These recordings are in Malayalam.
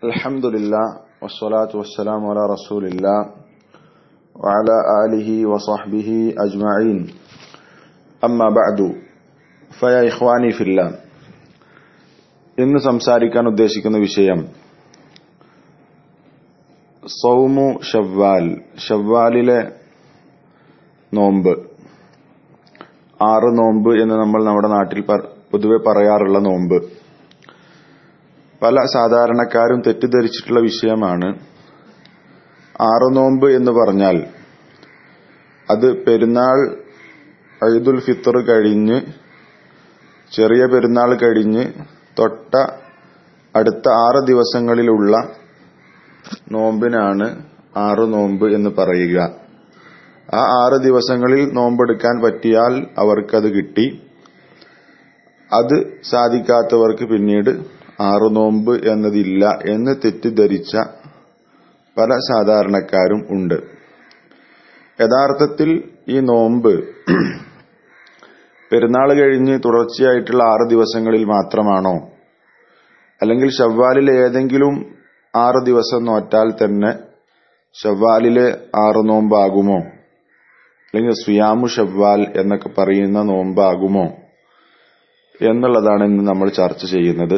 الحمد لله والصلاة والسلام على رسول الله وعلى آله وصحبه أجمعين أما بعد فيا إخواني في الله ഇന്ന് സംസാരിക്കാൻ ഉദ്ദേശിക്കുന്ന വിഷയം സൗമു ഷവ്വാൽ ഷവ്വാലിലെ നോമ്പ് ആറ് നോമ്പ് എന്ന് നമ്മൾ നമ്മുടെ നാട്ടിൽ പൊതുവെ പറയാറുള്ള നോമ്പ് പല സാധാരണക്കാരും തെറ്റിദ്ധരിച്ചിട്ടുള്ള വിഷയമാണ് ആറ് നോമ്പ് എന്ന് പറഞ്ഞാൽ അത് പെരുന്നാൾ ഐദുൽ ഫിത്തർ കഴിഞ്ഞ് ചെറിയ പെരുന്നാൾ കഴിഞ്ഞ് തൊട്ട അടുത്ത ആറ് ദിവസങ്ങളിലുള്ള നോമ്പിനാണ് ആറ് നോമ്പ് എന്ന് പറയുക ആ ആറ് ദിവസങ്ങളിൽ നോമ്പെടുക്കാൻ പറ്റിയാൽ അവർക്കത് കിട്ടി അത് സാധിക്കാത്തവർക്ക് പിന്നീട് ആറു നോമ്പ് എന്നതില്ല എന്ന് തെറ്റിദ്ധരിച്ച പല സാധാരണക്കാരും ഉണ്ട് യഥാർത്ഥത്തിൽ ഈ നോമ്പ് പെരുന്നാൾ കഴിഞ്ഞ് തുടർച്ചയായിട്ടുള്ള ആറ് ദിവസങ്ങളിൽ മാത്രമാണോ അല്ലെങ്കിൽ ഷവ്വാലിലെ ഏതെങ്കിലും ആറ് ദിവസം നോറ്റാൽ തന്നെ ഷവ്വാലിലെ ആറ് നോമ്പാകുമോ അല്ലെങ്കിൽ സുയാമു ഷവ്വാൽ എന്നൊക്കെ പറയുന്ന നോമ്പാകുമോ എന്നുള്ളതാണ് ഇന്ന് നമ്മൾ ചർച്ച ചെയ്യുന്നത്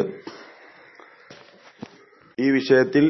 ഈ വിഷയത്തിൽ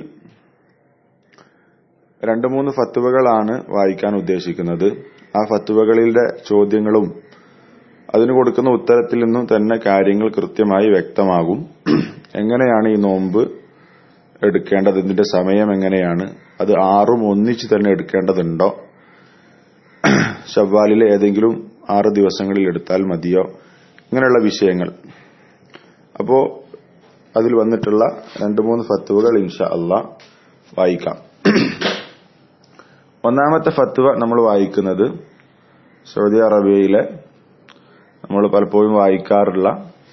രണ്ട് മൂന്ന് ഫത്തുവകളാണ് വായിക്കാൻ ഉദ്ദേശിക്കുന്നത് ആ ഫത്തുവകളിലെ ചോദ്യങ്ങളും അതിന് കൊടുക്കുന്ന ഉത്തരത്തിൽ നിന്നും തന്നെ കാര്യങ്ങൾ കൃത്യമായി വ്യക്തമാകും എങ്ങനെയാണ് ഈ നോമ്പ് എടുക്കേണ്ടത് ഇതിന്റെ സമയം എങ്ങനെയാണ് അത് ആറും ഒന്നിച്ച് തന്നെ എടുക്കേണ്ടതുണ്ടോ ഷവ്വാലിലെ ഏതെങ്കിലും ആറ് ദിവസങ്ങളിൽ എടുത്താൽ മതിയോ ഇങ്ങനെയുള്ള വിഷയങ്ങൾ അപ്പോ അതിൽ വന്നിട്ടുള്ള രണ്ട് മൂന്ന് ഫത്തുവകൾ ഇൻഷാ അല്ല വായിക്കാം ഒന്നാമത്തെ ഫത്തുവ നമ്മൾ വായിക്കുന്നത് സൗദി അറേബ്യയിലെ നമ്മൾ പലപ്പോഴും വായിക്കാറുള്ള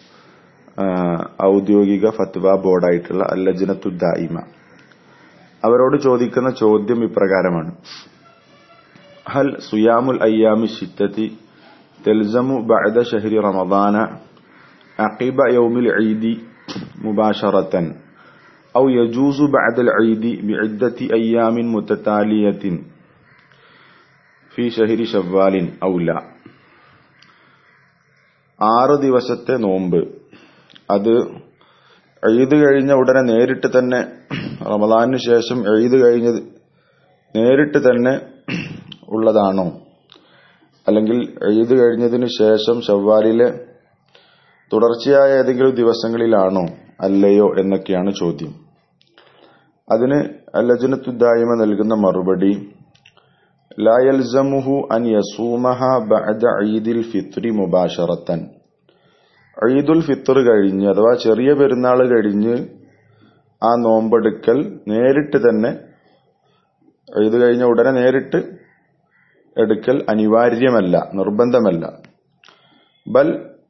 ഔദ്യോഗിക ഫത്വ ബോർഡായിട്ടുള്ള അല്ലജനത്തുദ്ദായിമ അവരോട് ചോദിക്കുന്ന ചോദ്യം ഇപ്രകാരമാണ് ഹൽ സുയാമുൽ അയ്യാമി ഷിത്തത്തി തെൽസമു ബഅദ ഷഹരി റമദാന അഖിബ യൗമിൽ ഈദി مباشرة أو يجوز بعد العيد بعدة أيام متتالية في شهر شوال أو لا ആറ് ദിവസത്തെ നോമ്പ് അത് എഴുത് കഴിഞ്ഞ ഉടനെ നേരിട്ട് തന്നെ റമദാനു ശേഷം എഴുത് കഴിഞ്ഞത് നേരിട്ട് തന്നെ ഉള്ളതാണോ അല്ലെങ്കിൽ എഴുത് കഴിഞ്ഞതിനു ശേഷം ഷവ്വാലിലെ തുടർച്ചയായ ഏതെങ്കിലും ദിവസങ്ങളിലാണോ അല്ലയോ എന്നൊക്കെയാണ് ചോദ്യം അതിന് അല്ലജനത്തുദ്ദായ്മ നൽകുന്ന മറുപടി ലായൽസമുഹു അൻ യസൂമഹ ബഅദ ഈദിൽ ഫിത്രി മുബാഷറത്തൻ ഈദുൽ ഫിത്തർ കഴിഞ്ഞ് അഥവാ ചെറിയ പെരുന്നാൾ കഴിഞ്ഞ് ആ നോമ്പെടുക്കൽ നേരിട്ട് തന്നെ ഈദ് കഴിഞ്ഞ ഉടനെ നേരിട്ട് എടുക്കൽ അനിവാര്യമല്ല നിർബന്ധമല്ല ബൽ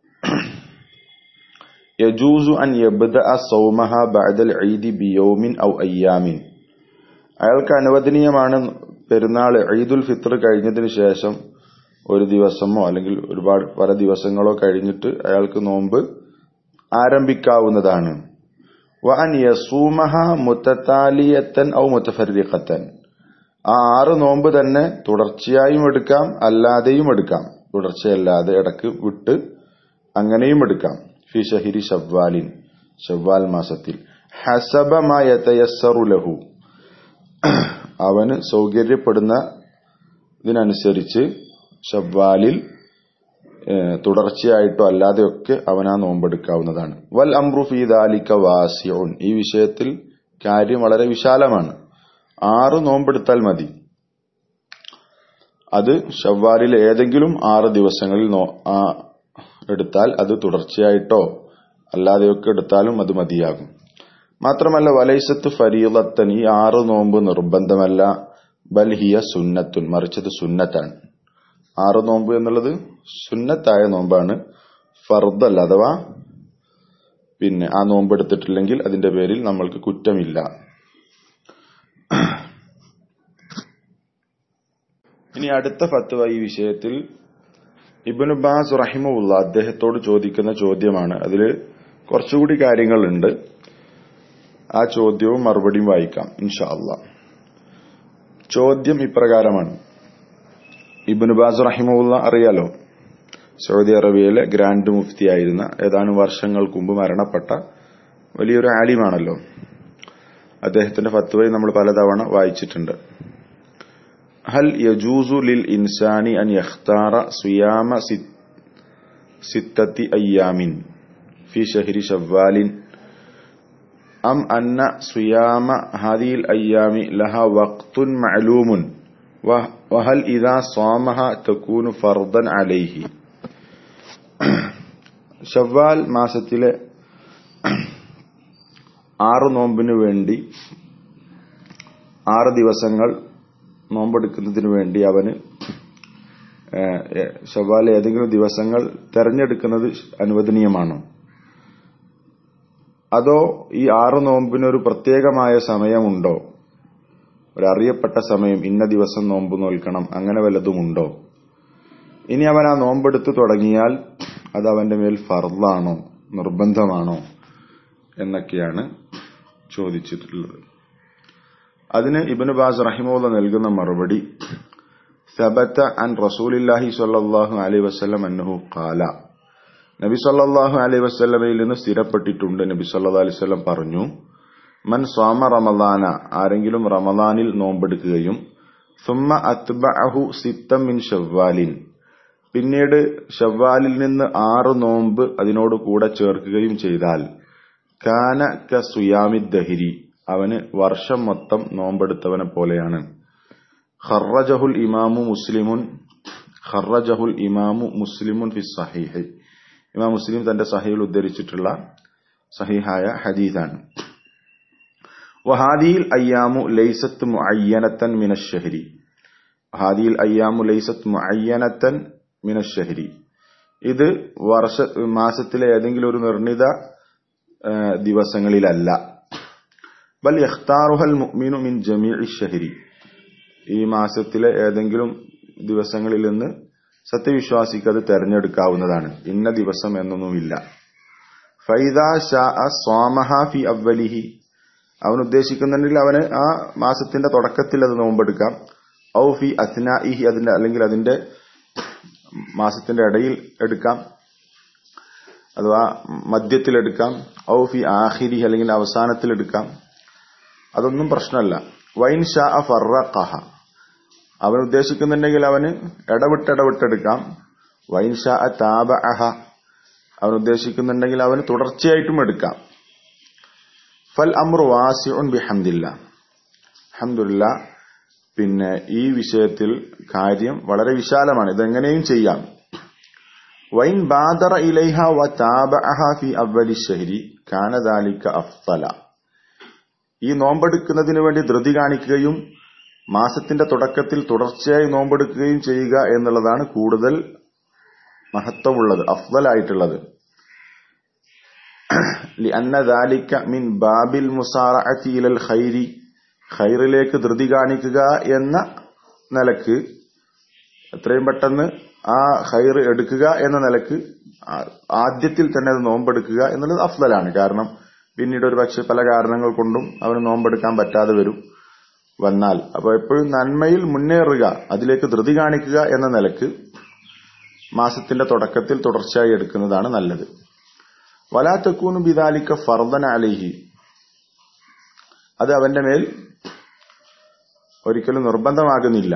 യജൂസു അൻ യബ്ദ സൗമഹ ബഅദൽ ഈദി ബിയൗമിൻ ഔ അയ്യാമിൻ അയാൾക്ക് അനുവദനീയമാണ് പെരുന്നാൾ ഈദുൽ ഫിത്ർ കഴിഞ്ഞതിന് ശേഷം ഒരു ദിവസമോ അല്ലെങ്കിൽ ഒരുപാട് പല ദിവസങ്ങളോ കഴിഞ്ഞിട്ട് അയാൾക്ക് നോമ്പ് ആരംഭിക്കാവുന്നതാണ് വ അൻ യസൂമഹ മുത്തത്താലിയത്തൻ ഔ മുത്തഫരിഖത്തൻ ആ ആറ് നോമ്പ് തന്നെ തുടർച്ചയായും എടുക്കാം അല്ലാതെയും എടുക്കാം തുടർച്ചയല്ലാതെ ഇടക്ക് വിട്ട് അങ്ങനെയും എടുക്കാം ഫി ഷഹിരി ഷവ്വാലിൻ ഷവ്വാൽ മാസത്തിൽ ഹസബമായതയസ്സറുലഹു അവന് സൗകര്യപ്പെടുന്ന ഇതിനനുസരിച്ച് ഷവ്വാലിൽ തുടർച്ചയായിട്ടോ അല്ലാതെയൊക്കെ അവൻ ആ നോമ്പെടുക്കാവുന്നതാണ് വൽ അംറു ഫി ദാലിക വാസിഉൻ ഈ വിഷയത്തിൽ കാര്യം വളരെ വിശാലമാണ് ആറ് നോമ്പെടുത്താൽ മതി അത് ഷവ്വാലിലെ ഏതെങ്കിലും ആറ് ദിവസങ്ങളിൽ എടുത്താൽ അത് തുടർച്ചയായിട്ടോ അല്ലാതെയൊക്കെ എടുത്താലും അത് മതിയാകും മാത്രമല്ല വലൈസത്ത് ഫരീലത്തൻ ഈ ആറ് നോമ്പ് നിർബന്ധമല്ല ബൽഹിയ സുന്നത്തുൻ മറിച്ചത് സുന്നത്താണ് ആറ് നോമ്പ് എന്നുള്ളത് സുന്നത്തായ നോമ്പാണ് ഫർദല്ല അഥവാ പിന്നെ ആ നോമ്പ് എടുത്തിട്ടില്ലെങ്കിൽ അതിന്റെ പേരിൽ നമ്മൾക്ക് കുറ്റമില്ല ഇനി അടുത്ത ഫത്വ ഈ വിഷയത്തിൽ ഇബിന് ബാസ് റഹിമുള്ള അദ്ദേഹത്തോട് ചോദിക്കുന്ന ചോദ്യമാണ് അതിൽ കുറച്ചുകൂടി കാര്യങ്ങളുണ്ട് ആ ചോദ്യവും മറുപടിയും വായിക്കാം ഇൻഷാ അള്ളാ ചോദ്യം ഇപ്രകാരമാണ് ഇബിന് ബാസ് റഹിമുള്ള അറിയാലോ സൗദി അറേബ്യയിലെ ഗ്രാൻഡ് മുഫ്തിയായിരുന്ന ഏതാനും വർഷങ്ങൾക്ക് മുമ്പ് മരണപ്പെട്ട വലിയൊരു ആലിമാണല്ലോ അദ്ദേഹത്തിന്റെ ഫത്വയും നമ്മൾ പലതവണ വായിച്ചിട്ടുണ്ട് ഹൽ യജൂസു ലിൽ ഇൻസാനി അൻ യഖ്താറ സുയാമ സിത്തത്തി അയ്യാമിൻ ഫി ഷഹരി ഷവ്വാലിൻ أم أن صيام هذه الأيام لها وقت معلوم وهل إذا صامها تكون فرضا عليه ഷവ്വാൽ മാസത്തിലെ ആറ് നോമ്പിനു വേണ്ടി ആറ് ദിവസങ്ങൾ നോമ്പെടുക്കുന്നതിന് വേണ്ടി അവന് ഷവ്വാൽ ഏതെങ്കിലും ദിവസങ്ങൾ തെരഞ്ഞെടുക്കുന്നത് അനുവദനീയമാണോ അതോ ഈ ആറ് നോമ്പിനൊരു പ്രത്യേകമായ സമയമുണ്ടോ ഒരറിയപ്പെട്ട സമയം ഇന്ന ദിവസം നോമ്പ് നോൽക്കണം അങ്ങനെ വല്ലതുമുണ്ടോ ഇനി അവൻ ആ നോമ്പെടുത്ത് തുടങ്ങിയാൽ അത് അവന്റെ മേൽ ഫർദാണോ നിർബന്ധമാണോ എന്നൊക്കെയാണ് ചോദിച്ചിട്ടുള്ളത് അതിന് ഇബിന് ബാസ് റഹിമുള്ള നൽകുന്ന മറുപടി സബത്ത അൻ റസൂലില്ലാഹി സ്വല്ലല്ലാഹു അലൈഹി വസല്ലം അന്നഹു ഖാല നബി സല്ലല്ലാഹു അലൈഹി വസല്ലമയിൽ നിന്ന് സ്ഥിരപ്പെട്ടിട്ടുണ്ട് നബി സല്ലല്ലാഹു അലൈഹി വസല്ലം പറഞ്ഞു മൻ സ്വാമ റമദാന ആരെങ്കിലും റമദാനിൽ നോമ്പെടുക്കുകയും സുമ്മ അത്ബഅഹു സിത്തം മിൻ ഷവ്വാലിൻ പിന്നീട് ഷവ്വാലിൽ നിന്ന് ആറ് നോമ്പ് അതിനോട് കൂടെ ചേർക്കുകയും ചെയ്താൽ കാന ക സുയാമി ദഹിരി അവന് വർഷം മൊത്തം നോമ്പെടുത്തവനെ പോലെയാണ് ഖറജഹുൽ ഇമാമു മുസ്ലിമുൻ ഖറജഹുൽ ഇമാമു മുസ്ലിമുൻ ഫി സഹീഹ് ഇമാം മുസ്ലിം തന്റെ സഹീൽ ഉദ്ധരിച്ചിട്ടുള്ള സഹീഹായ ഹദീസാണ് വഹാദിയിൽ അയ്യാമു ലൈസത്ത് മുഅയ്യനത്തൻ മിനശ്ശഹരി ഹാദിയിൽ അയ്യാമു ലൈസത്ത് മുഅയ്യനത്തൻ മിനശ്ശഹരി ഇത് വർഷ മാസത്തിലെ ഏതെങ്കിലും ഒരു നിർണിത ദിവസങ്ങളിലല്ല ബൽ യഖ്താറുഹൽ മുഅ്മിനു മിൻ ജമീഇ ഷഹരി ഈ മാസത്തിലെ ഏതെങ്കിലും ദിവസങ്ങളിൽ നിന്ന് സത്യവിശ്വാസിക്ക് അത് തെരഞ്ഞെടുക്കാവുന്നതാണ് ഇന്ന ദിവസം എന്നൊന്നുമില്ല ഫൈദ സ്വാമഹ ഫി അവലിഹി അവൻ ഉദ്ദേശിക്കുന്നുണ്ടെങ്കിൽ അവന് ആ മാസത്തിന്റെ തുടക്കത്തിൽ അത് നോമ്പെടുക്കാം ഔ ഫി അസ്നാഇഹി അതിന്റെ അല്ലെങ്കിൽ അതിന്റെ മാസത്തിന്റെ ഇടയിൽ എടുക്കാം അഥവാ മധ്യത്തിൽ എടുക്കാം ഔ ഫി ആഹിരി അല്ലെങ്കിൽ അവസാനത്തിൽ എടുക്കാം അതൊന്നും പ്രശ്നമല്ല വൈൻ ഷാ ഫറഖഹ അവൻ ഉദ്ദേശിക്കുന്നുണ്ടെങ്കിൽ അവന് ഇടവിട്ടിടവിട്ടെടുക്കാം വൈൻ ഷാ താബ അഹ അവൻ ഉദ്ദേശിക്കുന്നുണ്ടെങ്കിൽ അവന് തുടർച്ചയായിട്ടും എടുക്കാം ഫൽ അമ്രു വാസിഉൻ ബിഹംദില്ല അഹമ്മദില്ല പിന്നെ ഈ വിഷയത്തിൽ കാര്യം വളരെ വിശാലമാണ് ഇതെങ്ങനെയും ചെയ്യാം വൈൻ ബാദറ ഇലൈഹ വ താബഅഹ ഫി അവലി ഷഹരി കാന ദാലിക അഫ്തല ഈ നോമ്പെടുക്കുന്നതിന് വേണ്ടി ധൃതി കാണിക്കുകയും മാസത്തിന്റെ തുടക്കത്തിൽ തുടർച്ചയായി നോമ്പെടുക്കുകയും ചെയ്യുക എന്നുള്ളതാണ് കൂടുതൽ മഹത്വമുള്ളത് അഫ്ദലായിട്ടുള്ളത് لأن ذلك من باب المسارعة إلى الخير ഖൈറിലേക്ക് ധൃതി കാണിക്കുക എന്ന നിലക്ക് എത്രയും പെട്ടെന്ന് ആ ഖൈർ എടുക്കുക എന്ന നിലക്ക് ആദ്യത്തിൽ തന്നെ അത് നോമ്പെടുക്കുക എന്നുള്ളത് അഫ്ദലാണ് കാരണം പിന്നീട് ഒരു പക്ഷെ പല കാരണങ്ങൾ കൊണ്ടും അവന് നോമ്പെടുക്കാൻ പറ്റാതെ വരും വന്നാൽ അപ്പോൾ എപ്പോഴും നന്മയിൽ മുന്നേറുക അതിലേക്ക് ധൃതി കാണിക്കുക എന്ന നിലക്ക് മാസത്തിന്റെ തുടക്കത്തിൽ തുടർച്ചയായി എടുക്കുന്നതാണ് നല്ലത് വലാത്തക്കൂന്നു ബിദാലിക്ക ഫർദൻ അലിഹി അത് അവന്റെ മേൽ ഒരിക്കലും നിർബന്ധമാകുന്നില്ല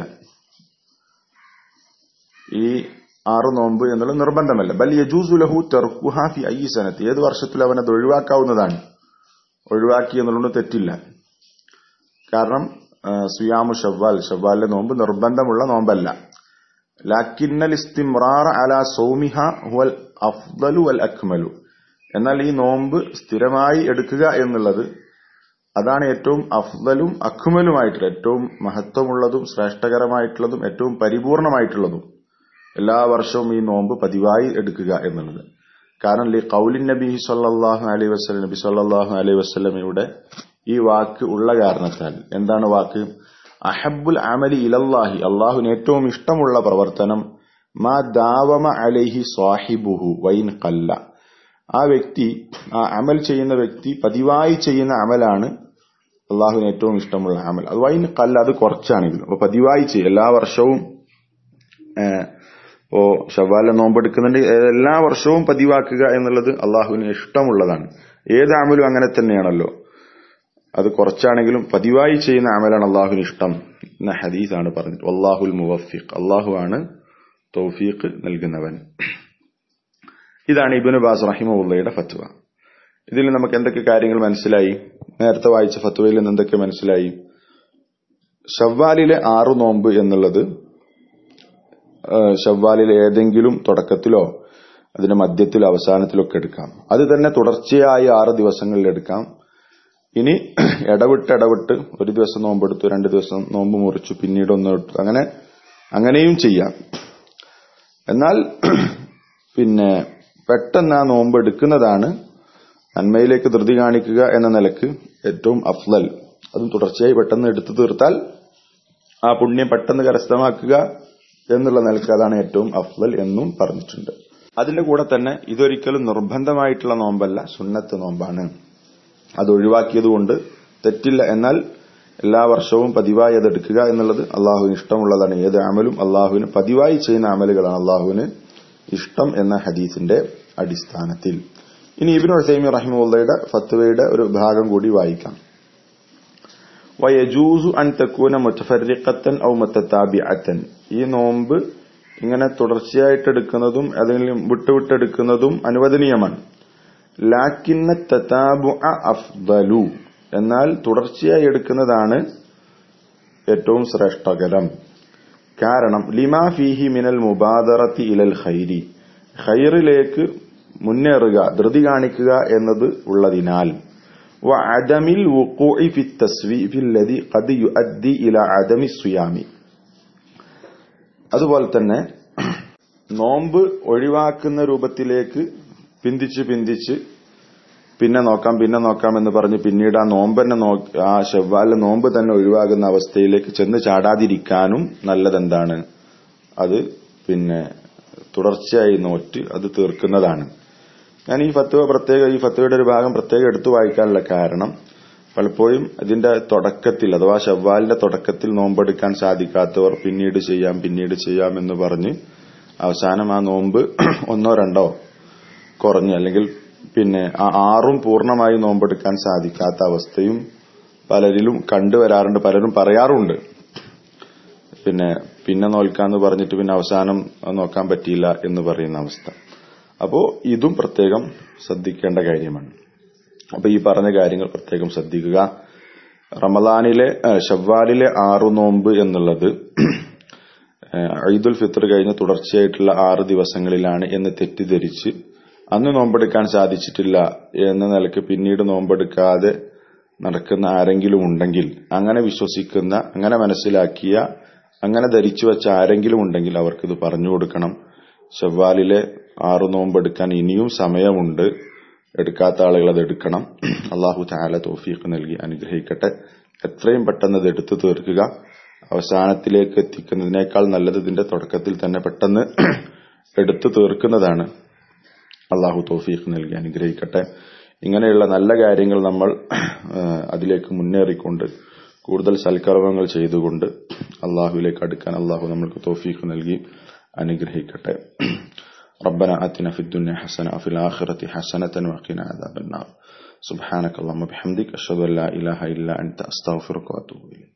ഈ ആറു നോമ്പ് എന്നുള്ളത് നിർബന്ധമല്ല ബൽ യജൂസുലഹു തെർക്കുഹാഫി ഐ സനത്ത് ഏത് വർഷത്തിൽ അവനത് ഒഴിവാക്കാവുന്നതാണ് ഒഴിവാക്കി എന്നുള്ളത് തെറ്റില്ല കാരണം സുയാമു ഷവ്വാൽ ഷവ്വാലിലെ നോമ്പ് നിർബന്ധമുള്ള നോമ്പല്ല ലാക്കിന്നൽ ഇസ്തിമ്രാർ അല സൗമിഹ ഹുവൽ അഫ്ദലു വൽ അക്മലു എന്നാൽ ഈ നോമ്പ് സ്ഥിരമായി എടുക്കുക എന്നുള്ളത് അതാണ് ഏറ്റവും അഫ്ദലും അക്മലുമായിട്ടുള്ള ഏറ്റവും മഹത്വമുള്ളതും ശ്രേഷ്ഠകരമായിട്ടുള്ളതും ഏറ്റവും പരിപൂർണമായിട്ടുള്ളതും എല്ലാ വർഷവും ഈ നോമ്പ് പതിവായി എടുക്കുക എന്നുള്ളത് കാരണം ലി കൗലിൻ നബി സല്ലാഹു അലൈഹി വസ്ലം നബി സല്ലാഹു അലൈഹി വസ്ലമയുടെ ഈ വാക്ക് ഉള്ള കാരണത്താൽ എന്താണ് വാക്ക് അഹബുൽ അമലി ഇലല്ലാഹി അള്ളാഹുവിന് ഏറ്റവും ഇഷ്ടമുള്ള പ്രവർത്തനം മാ ദാവമ അലൈഹി സ്വാഹിബുഹു വൈൻ കല്ല ആ വ്യക്തി ആ അമൽ ചെയ്യുന്ന വ്യക്തി പതിവായി ചെയ്യുന്ന അമലാണ് അള്ളാഹുവിന് ഏറ്റവും ഇഷ്ടമുള്ള അമൽ അത് വൈന് കല്ല അത് കുറച്ചാണെങ്കിലും അപ്പൊ പതിവായി ചെയ്യും എല്ലാ വർഷവും ഇപ്പോ ഷവ്വാല നോമ്പെടുക്കുന്നുണ്ട് എല്ലാ വർഷവും പതിവാക്കുക എന്നുള്ളത് അള്ളാഹുവിന് ഇഷ്ടമുള്ളതാണ് ഏത് അമലും അങ്ങനെ തന്നെയാണല്ലോ അത് കുറച്ചാണെങ്കിലും പതിവായി ചെയ്യുന്ന അമലാണ് അള്ളാഹുവിന് ഇഷ്ടം എന്ന ഹദീസാണ് പറഞ്ഞത് അള്ളാഹുൽ മുവഫിഖ് അള്ളാഹു ആണ് തൗഫീഖ് നൽകുന്നവൻ ഇതാണ് ഇബിന് ബാസ് റഹിമുള്ളയുടെ ഫത്വ ഇതിൽ നമുക്ക് എന്തൊക്കെ കാര്യങ്ങൾ മനസ്സിലായി നേരത്തെ വായിച്ച ഫത്വയിൽ നിന്ന് എന്തൊക്കെ മനസ്സിലായി ഷവ്വാലിലെ ആറു നോമ്പ് എന്നുള്ളത് ഷവ്വാലിലെ ഏതെങ്കിലും തുടക്കത്തിലോ അതിന്റെ മധ്യത്തിലോ അവസാനത്തിലോ ഒക്കെ എടുക്കാം അത് തന്നെ തുടർച്ചയായി ആറ് ദിവസങ്ങളിൽ എടുക്കാം ഇനി ഇടവിട്ട് ഇടവിട്ട് ഒരു ദിവസം നോമ്പെടുത്തു രണ്ട് ദിവസം നോമ്പ് മുറിച്ചു പിന്നീട് ഒന്ന് എടുത്തു അങ്ങനെ അങ്ങനെയും ചെയ്യാം എന്നാൽ പിന്നെ പെട്ടെന്ന് ആ നോമ്പ് എടുക്കുന്നതാണ് നന്മയിലേക്ക് ധൃതി കാണിക്കുക എന്ന നിലക്ക് ഏറ്റവും അഫ്ലൽ അതും തുടർച്ചയായി പെട്ടെന്ന് എടുത്തു തീർത്താൽ ആ പുണ്യം പെട്ടെന്ന് കരസ്ഥമാക്കുക എന്നുള്ള നിലക്ക് അതാണ് ഏറ്റവും അഫ്ലൽ എന്നും പറഞ്ഞിട്ടുണ്ട് അതിന്റെ കൂടെ തന്നെ ഇതൊരിക്കലും നിർബന്ധമായിട്ടുള്ള നോമ്പല്ല സുന്നത്ത് നോമ്പാണ് അത് ഒഴിവാക്കിയതുകൊണ്ട് തെറ്റില്ല എന്നാൽ എല്ലാ വർഷവും പതിവായി അതെടുക്കുക എന്നുള്ളത് അള്ളാഹുവിന് ഇഷ്ടമുള്ളതാണ് ഏത് അമലും അള്ളാഹുവിന് പതിവായി ചെയ്യുന്ന അമലുകളാണ് അള്ളാഹുവിന് ഇഷ്ടം എന്ന ഹദീസിന്റെ അടിസ്ഥാനത്തിൽ ഇനി ഇബിൻ ഹുസൈമി റഹിമുള്ളയുടെ ഫത്വയുടെ ഒരു ഭാഗം കൂടി വായിക്കാം വയജൂസു അൻ തക്കൂന മുത്തഫരിക്കത്തൻ ഔ മുത്തത്താബിഅത്തൻ ഈ നോമ്പ് ഇങ്ങനെ തുടർച്ചയായിട്ട് എടുക്കുന്നതും അതിൽ വിട്ടുവിട്ടെടുക്കുന്നതും അനുവദനീയമാണ് ലാക്കിന്ന തതാബു അഫ്ദലു എന്നാൽ തുടർച്ചയായി എടുക്കുന്നതാണ് ഏറ്റവും ശ്രേഷ്ഠകരം കാരണം ലിമാ ഫീഹി മിനൽ മുബാദറത്തി ഇലൽ ഖൈരി ഖൈറിലേക്ക് മുന്നേറുക ധൃതി കാണിക്കുക എന്നത് ഉള്ളതിനാൽ وعدم الوقوع في التسويف الذي قد يؤدي إلى عدم الصيام അതുപോലെ തന്നെ നോമ്പ് ഒഴിവാക്കുന്ന രൂപത്തിലേക്ക് പിന്തിച്ച് പിന്തിച്ച് പിന്നെ നോക്കാം പിന്നെ നോക്കാം എന്ന് പറഞ്ഞ് പിന്നീട് ആ നോമ്പ് തന്നെ ആ ഷവ്വാലിലെ നോമ്പ് തന്നെ ഒഴിവാകുന്ന അവസ്ഥയിലേക്ക് ചെന്ന് ചാടാതിരിക്കാനും നല്ലതെന്താണ് അത് പിന്നെ തുടർച്ചയായി നോറ്റ് അത് തീർക്കുന്നതാണ് ഞാൻ ഈ ഫത്വ പ്രത്യേക ഈ ഫത്വയുടെ ഒരു ഭാഗം പ്രത്യേകം എടുത്തു വായിക്കാനുള്ള കാരണം പലപ്പോഴും ഇതിന്റെ തുടക്കത്തിൽ അഥവാ ഷവ്വാലിന്റെ തുടക്കത്തിൽ നോമ്പെടുക്കാൻ സാധിക്കാത്തവർ പിന്നീട് ചെയ്യാം പിന്നീട് ചെയ്യാം എന്ന് പറഞ്ഞ് അവസാനം ആ നോമ്പ് ഒന്നോ രണ്ടോ കുറഞ്ഞ് അല്ലെങ്കിൽ പിന്നെ ആ ആറും പൂർണ്ണമായി നോമ്പെടുക്കാൻ സാധിക്കാത്ത അവസ്ഥയും പലരിലും കണ്ടുവരാറുണ്ട് പലരും പറയാറുണ്ട് പിന്നെ പിന്നെ നോൽക്കാന്ന് പറഞ്ഞിട്ട് പിന്നെ അവസാനം നോക്കാൻ പറ്റിയില്ല എന്ന് പറയുന്ന അവസ്ഥ അപ്പോ ഇതും പ്രത്യേകം ശ്രദ്ധിക്കേണ്ട കാര്യമാണ് അപ്പൊ ഈ പറഞ്ഞ കാര്യങ്ങൾ പ്രത്യേകം ശ്രദ്ധിക്കുക റമദാനിലെ ഷവ്വാലിലെ ആറു നോമ്പ് എന്നുള്ളത് ഈദുൽ ഫിത്തർ കഴിഞ്ഞ് തുടർച്ചയായിട്ടുള്ള ആറ് ദിവസങ്ങളിലാണ് എന്ന് തെറ്റിദ്ധരിച്ച് അന്ന് നോമ്പെടുക്കാൻ സാധിച്ചിട്ടില്ല എന്ന നിലയ്ക്ക് പിന്നീട് നോമ്പെടുക്കാതെ നടക്കുന്ന ആരെങ്കിലും ഉണ്ടെങ്കിൽ അങ്ങനെ വിശ്വസിക്കുന്ന അങ്ങനെ മനസ്സിലാക്കിയ അങ്ങനെ ധരിച്ചു വെച്ച ആരെങ്കിലും ഉണ്ടെങ്കിൽ അവർക്കിത് പറഞ്ഞു കൊടുക്കണം ഷവ്വാലിലെ ആറു നോമ്പെടുക്കാൻ ഇനിയും സമയമുണ്ട് എടുക്കാത്ത ആളുകൾ അത് എടുക്കണം അള്ളാഹു താല തോഫീഖ് നൽകി അനുഗ്രഹിക്കട്ടെ എത്രയും പെട്ടെന്ന് അത് എടുത്തു തീർക്കുക അവസാനത്തിലേക്ക് എത്തിക്കുന്നതിനേക്കാൾ നല്ലത് ഇതിന്റെ തുടക്കത്തിൽ തന്നെ പെട്ടെന്ന് എടുത്തു തീർക്കുന്നതാണ് അള്ളാഹു തോഫീഖ് നൽകി അനുഗ്രഹിക്കട്ടെ ഇങ്ങനെയുള്ള നല്ല കാര്യങ്ങൾ നമ്മൾ അതിലേക്ക് മുന്നേറിക്കൊണ്ട് കൂടുതൽ സൽക്കർമ്മങ്ങൾ ചെയ്തുകൊണ്ട് അള്ളാഹുവിലേക്ക് അടുക്കാൻ അള്ളാഹു നമ്മൾക്ക് തോഫീഖ് നൽകി അനുഗ്രഹിക്കട്ടെ ربنا آتنا في الدنيا حسنة وفي الآخرة حسنة وقنا عذاب النار سبحانك اللهم وبحمدك أشهد أن لا إله إلا أنت أستغفرك وأتوب إليك